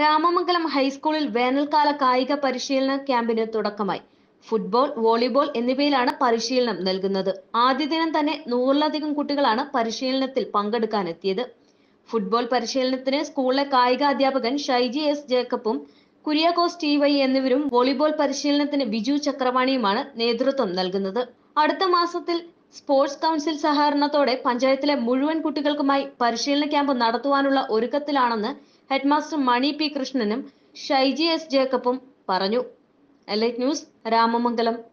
രാമമംഗലം ഹൈസ്കൂളിൽ വേനൽക്കാല കായിക പരിശീലന ക്യാമ്പിന് തുടക്കമായി ഫുട്ബോൾ വോളിബോൾ എന്നിവയിലാണ് പരിശീലനം നൽകുന്നത് ആദ്യ ദിനം തന്നെ നൂറിലധികം കുട്ടികളാണ് പരിശീലനത്തിൽ പങ്കെടുക്കാനെത്തിയത് ഫുട്ബോൾ പരിശീലനത്തിന് സ്കൂളിലെ കായിക അധ്യാപകൻ ഷൈജി എസ് ജേക്കബും കുര്യാക്കോസ് ടി വൈ എന്നിവരും വോളിബോൾ പരിശീലനത്തിന് ബിജു ചക്രവാണിയുമാണ് നേതൃത്വം നൽകുന്നത് അടുത്ത മാസത്തിൽ സ്പോർട്സ് കൗൺസിൽ സഹകരണത്തോടെ പഞ്ചായത്തിലെ മുഴുവൻ കുട്ടികൾക്കുമായി പരിശീലന ക്യാമ്പ് നടത്തുവാനുള്ള ഒരുക്കത്തിലാണെന്ന് ഹെഡ്മാസ്റ്റർ മണി പി കൃഷ്ണനും ഷൈജി എസ് ജേക്കബും പറഞ്ഞു എലൈറ്റ് ന്യൂസ് രാമമംഗലം